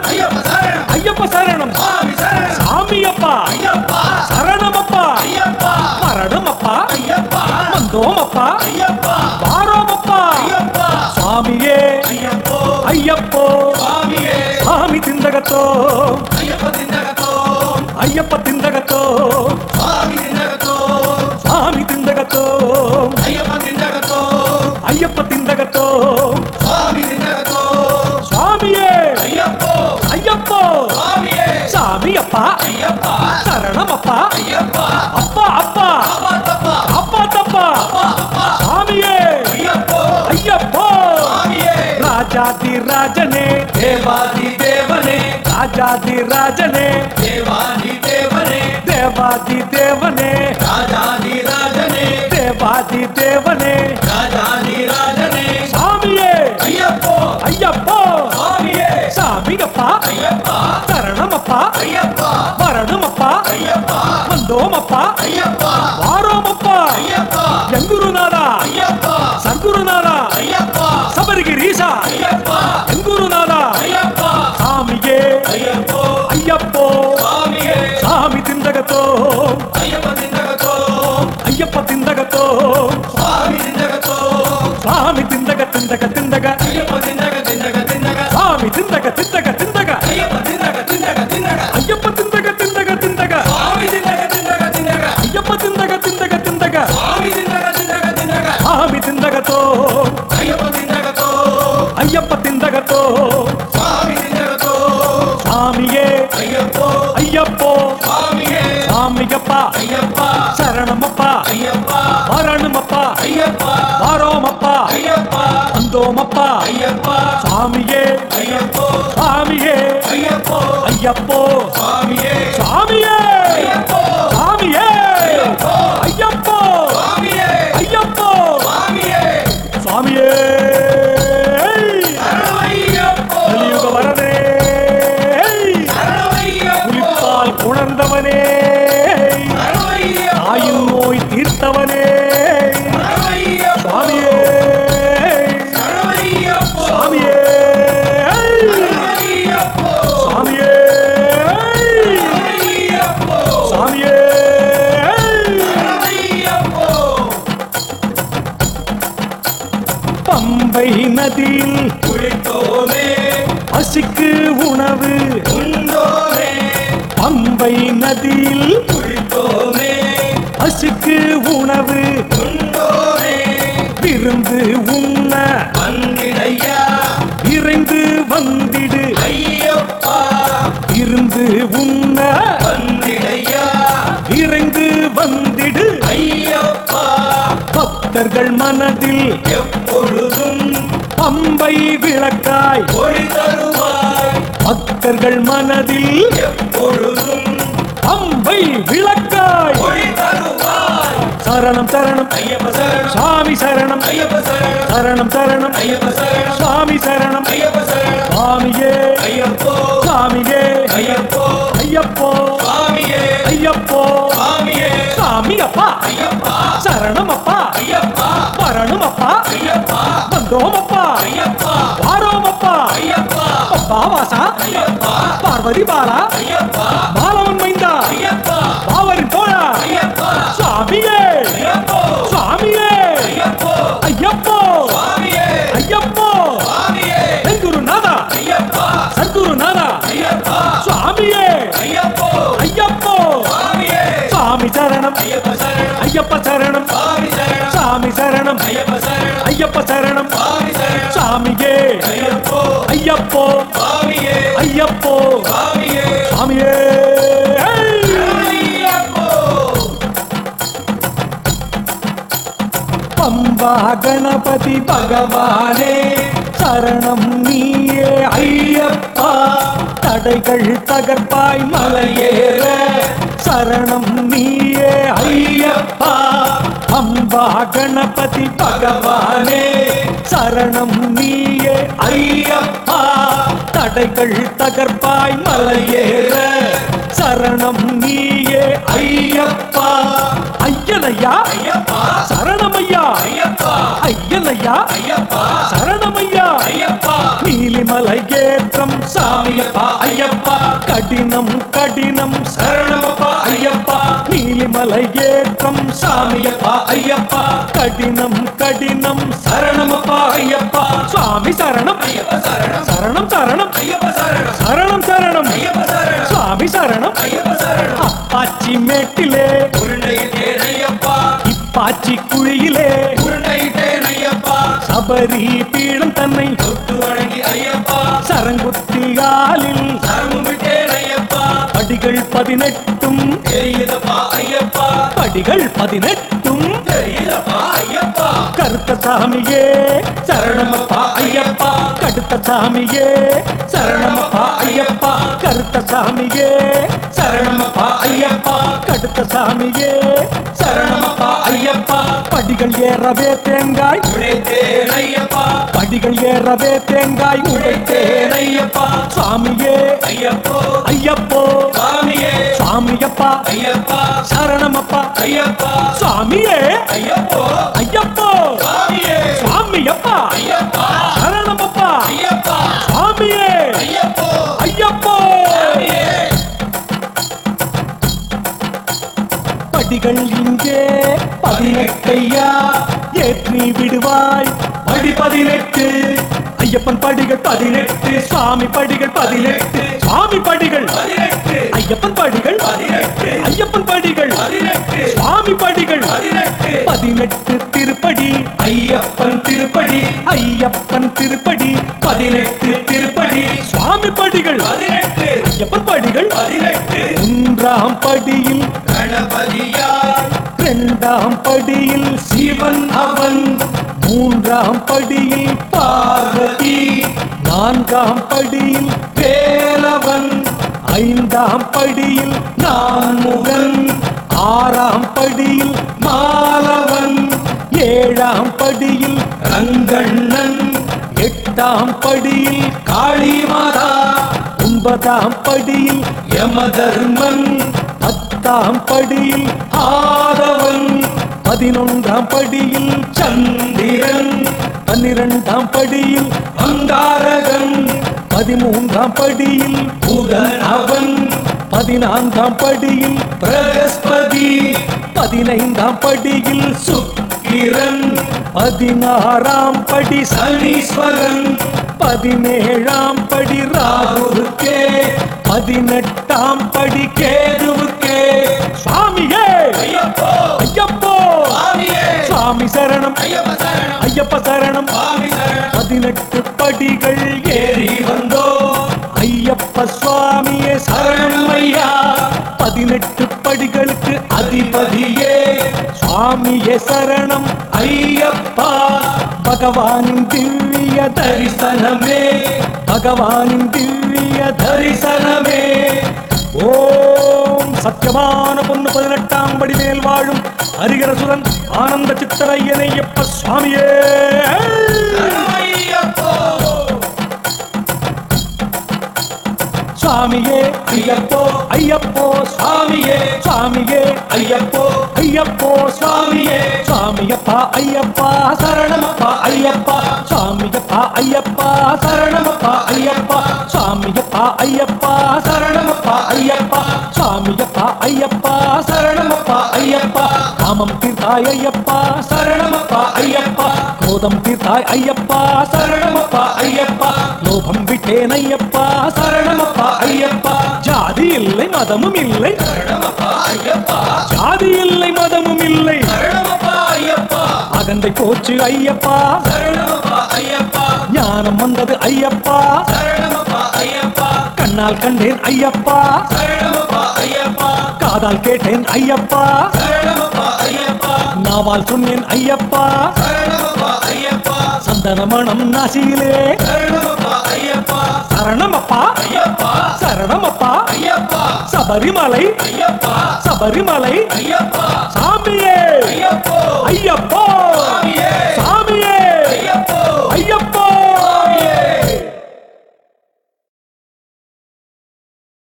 ஐயப்ப சரணம் ஐயப்ப சரணம் சுவாமி சரணம் சாமி அப்பா ஐயப்பா சரணம் அப்பா ஐயப்பா மரணம் அப்பா ஐயப்பா வந்தோம் அப்பா ஐயப்பா வாரோம் அப்பா ஐயப்பா சுவாமியே ஐயப்போ ஐயப்போ சுவாமியே சாமி திந்தகத்தோ ஐயப்ப திண்டகத்தோ ஐயப்ப திந்தகத்தோ சுவாமி திண்டகத்தோ சாமி திந்தகத்தோ ஐயப்ப திண்டகத்தோ ஐயப்ப திந்தகத்தோ சுவாமி திண்டகத்தோ சுவாமியே ஐயப்போ ஐயப்போ சுவாமியே சாமி அப்பா ஐயப்பா சரணம் அப்பா ஐயப்பா அப்பா அப்பா அப்பா தப்பா அப்பா தப்பா அப்பா அப்பா சாமியே ஐயப்போ ஐயப்போ சுவாமியே ராஜாதி ராஜனே தேவாதி தேவனே ராஜாதி ராஜனே தேவாதி தேவனே தேவாதி தேவனே ராஜாதி ராஜனே தேவாதி தேவனே ராஜாதி ராஜனே சாமியே ஐயப்போ ஐயப்போ சுவாமியே சாமியப்பா ஐயப்பா சரணமப்பா ஐயப்பா வரணுமப்பா ஐயப்பா வந்தோமப்பா ஐயப்பா வாரோமப்பா ஐயப்பா எங்குருநாதா ஐயப்பா சர்க்குருநாதா ஐயப்பா சபரிகிரீசா ஐயப்பா எங்குருநாதா ஐயப்பா சாமியே ஐயப்போ ஐயப்போ சுவாமியே சாமி திந்தகத்தோ ஐயப்ப திண்டகத்தோ ஐயப்ப திந்தகத்தோ சுவாமி திண்டகத்தோ சாமி திந்தக திந்தக திந்தக ஐயப்ப திண்டக திண்டக திண்டக சாமி திந்தக திந்தக திந்தக ஐயப்ப திண்டக திண்டக திண்டக ஐயப்ப திந்தக திந்தக திந்தக சுவாமி திண்டக திண்டக திண்டக ஐயப்ப திந்தக திந்தக திந்தக சுவாமி திண்டக திண்டக திண்டக சாமி திந்தகத்தோ ஐயப்ப திண்டகத்தோ ஐயப்ப திந்தகத்தோ சுவாமி திண்டகத்தோ சாமியே ஐயப்போ ஐயப்போ சுவாமியே சாமியப்பா ஐயப்பா சரணமப்பா ஐயப்பா வரணுமப்பா ஐயப்பா வாரோமப்பா ஐயப்பா வந்தோமப்பா ஐயப்பா சாமியே ஐயப்போ சாமியே ஐயப்போ ஐயப்போ சுவாமியே சாமியே ஐயப்போ சாமியே ஐயப்போ ஐயப்போ சுவாமியே ஐயப்போ சுவாமியே சாமியே சரணமையப்போ கலியுக வரதே சரணமையப்போ புலிப்பால் உணர்ந்தவனே சரணமையப்போ ஆயுள் நோய் தீர்த்தவனே சரணமையப்போ சாமியே சரணமையப்போ சாமியே சரணமையப்போ சாமியே சரணமையப்போ சாமியே சரணமையப்போ பம்பை நதியில் குளித்தோமே பசிக்கு உணவு உண்டோமே பம்பை நதியில் குளித்தோமே பசிக்கு உணவு உண்டோமே விருந்து உண்ண வந்திடையா விரைந்து வந்திடு ஐயப்பா இருந்து உண்ண வந்திடையா விரைந்து வந்திடு ஐயப்பா பக்தர்கள் மனதில் எப்பொழுதும் பம்பை விளக்காய் ஒளி தருவாய் பக்தர்கள் மனதில் எப்பொழுதும் பம்பை விளக்காய் ஒளி தருவாய் சரணம் சரணம் ஐயப்ப சரணம் சாமி சரணம் ஐயப்ப சரணம் சரணம் சரணம் ஐயப்ப சரணம் சாமி சரணம் ஐயப்ப சரணம் சாமியே ஐயப்போ சாமியே ஐயப்போ ஐயப்போ சுவாமியே ஐயப்போ சுவாமியே சாமி அப்பா ஐயப்பா சரணம் அப்பா ஐயப்பா வரணும் அப்பா ஐயப்பா வந்தோம் அப்பா ஐயப்பா வாரோம் அப்பா ஐயப்பா அப்பா வாசா ஐயப்பா பார்வதி பாலா ஐயப்பா பாலவன் மைந்தா ஐயப்பா பாவரின் தோழா ஐயப்பா சுவாமியே ஐயப்போ சுவாமியே ஐயப்போ ஐயப்போ சுவாமியே ஐயப்போ சுவாமியே குருநாதா ஐயப்பா சத்குருநாதா ஐயப்பா சுவாமியே ஐயப்போ ஐயப்போ சுவாமியே சாமி சரணம் ஐயப்ப சரணம் ஐயப்ப சரணம் சுவாமி சரணம் சாமி சரணம் ஐயப்ப சரணம் ஐயப்ப சரணம் சுவாமி சரணம் சாமியே ஐயப்போ ஐயப்போ சுவாமியே ஐயப்போ சுவாமியே சாமியே ஐயப்போ பம்பா கணபதி பகவானே சரணம் நீயே ஐயப்பா தடைகள் தகர்ப்பாய் மலையேற சரணம் நீயே ஐயப்பா அம்பா கணபதி பகவானே சரணம் நீயே ஐயப்பா தடைகள் தகர்ப்பாய் மலையேற சரணம் நீயே ஐயப்பா ஐயனையா ஐயப்பா சரணமையா ஐயப்பா ஐயனையா ஐயப்பா சரணமையா ஐயப்பா நீல நீலிமலை ஏற்றம் சாமியப்பா ஐயப்பா கடினம் கடினம் சரணமப்பா ஐயப்பா நீலிமலை ஏற்றம் சாமியப்பா ஐயப்பா கடினம் கடினம் சரணமப்பா ஐயப்பா சுவாமி சரணம் ஐயப்ப சரணம் சரணம் சரணம் ஐயப்ப சரணம் சரணம் சரணம் ஐயப்ப சரணம் சுவாமி சரணம் ஐயப்ப சரணம் அப்பாச்சி மேட்டிலே உருண்டையிட்டேன் ஐயப்பா இப்பாச்சி குழியிலே உருண்டையிட்டேன் ஐயப்பா சபரி பீடம் தன்னை தொட்டு வணங்கி ஐயப்பா சரங்குத்தியாலில் சரமும் விட்டேன் ஐயப்பா படிகள் பதினெட்டும் தெரியுதப்பா ஐயப்பா படிகள் பதினெட்டும் தெரியுதப்பா ஐயப்பா கருத்த சாமியே சரணமப்பா ஐயப்பா கடுத்த சாமியே சரணமப்பா ஐயப்பா கருத்த சாமியே சரணமப்பா ஐயப்பா கடுத்த சாமியே சரணமப்பா ஐயப்பா படிகள் ஏறவே தேங்காய் உழைத்தேன் ஐயப்பா படிகள் ஏறவே தேங்காய் உழைத்தேன் ஐயப்பா சுவாமியே ஐயப்போ ஐயப்போ சாமியே சுவாமியப்பா ஐயப்பா சரணமப்பா ஐயப்பா சுவாமியே ஐயப்போ ஐயப்போ சாமியே சுவாமியப்பா ஐயப்பா சரணமப்பா ஐயப்பா சுவாமியே ஐயப்போ ஐயப்போ சாமியே படிகள் இங்கே பதினெட்டையா ஏற்றி விடுவாய் படி பதினெட்டு ஐயப்பன் படிகள் பதினெட்டு சுவாமி படிகள் பதினெட்டு சுவாமி படிகள் பதினெட்டு ஐயப்பன் படிகள் பதினெட்டு ஐயப்பன் படிகள் பதினெட்டு சுவாமி படிகள் பதினெட்டு பதினெட்டு திருப்படி ஐயப்பன் திருப்படி ஐயப்பன் திருப்படி பதினெட்டு திருப்படி சுவாமி படிகள் பதினெட்டு ஐயப்பன் படிகள் பதினெட்டு மூன்றாம் படியில் கணபதியார் இரண்டாம் படியில் சிவன் அவன் மூன்றாம் படியில் பார்வதி நான்காம் படியில் வேலவன் ஐந்தாம் படியில் நான்முகன் ஆறாம் படியில் மாலவன் ஏழாம் படியில் ரங்கண்ணன் எட்டாம் படியில் காளிமாதா ஒன்பதாம் படியில் யமதர்மன் பத்தாம் படியில் ஆதவன் பதினொன்றாம் படியில் சந்திரன் பன்னிரெண்டாம் படியில் அங்காரகன் பதிமூன்றாம் படியில் புதன் அவன் பதினான்காம் படியில் பிரகஸ்பதி பதினைந்தாம் படியில் சுக்கிரன் பதினாறாம் படி சனீஸ்வரன் பதினேழாம் படி ராகுவுக்கே பதினெட்டாம் படி கேதுவுக்கே சுவாமியே ஐயப்போ ஐயப்போ சுவாமியே சுவாமி சரணம் ஐயப்ப சரணம் ஐயப்ப சரணம் சுவாமி சரணம் பதினெட்டு படிகள் ஏறி ஏறி வந்தோ ஐயப்ப சுவாமியே சரணம் ஐயா பதினெட்டு படிகளுக்கு அதிபதியே சுவாமியே சரணம் ஐயப்பா பகவானின் திவ்ய தரிசனமே பகவானின் திவ்ய தரிசனமே ஓம் சத்தியமான பொண்ணு பதினெட்டாம் படி மேல் வாழும் ஹரிகரசுரன் ஆனந்த சித்தரையனையப்ப சுவாமியே ஐயப்போ சுவாமியே ஐயப்போ ஐயப்போ சுவாமியே சுவாமியே ஐயப்போ ஐயப்போ சுவாமியே சுவாமியப்பா ஐயப்பா சரணமப்பா ஐயப்பா சுவாமியப்பா ஐயப்பா சரணமப்பா ஐயப்பா சுவாமியப்பா ஐயப்பா சரணமப்பா ஐயப்பா சுவாமியப்பா ஐயப்பா சரணமப்பா ஐயப்பா காமம் தீர்த்தாய் ஐயப்பா சரணமப்பா ஐயப்பா கோதம் தீர்த்தாய் ஐயப்பா சரணமப்பா ஐயப்பா லோபம் விட்டேன் ஐயப்பா சரணமப்பா ஐயப்பா ஜாதி இல்லை மதமும் இல்லை சரணமப்பா ஐயப்பா ஜாதி இல்லை மதமும் இல்லை சரணமப்பா ஐயப்பா அகந்தை போச்சு ஐயப்பா சரணமப்பா ஐயப்பா ஞானம் வந்தது ஐயப்பா சரணமப்பா ஐயப்பா கண்ணால் கண்டேன் ஐயப்பா சரணமப்பா ஐயப்பா காதால் கேட்டேன் ஐயப்பா சரணமப்பா ஐயப்பா நாவால் சொன்னேன் ஐயப்பா சரணமப்பா ஐயப்பா சந்தன மணம் நாசியிலே சரணமப்பா ஐயப்பா சரணமப்பா ஐயப்பா சரணமப்பா ஐயப்பா சபரிமலை ஐயப்பா சபரிமலை ஐயப்பா சாமியே ஐயப்போ ஐயப்போ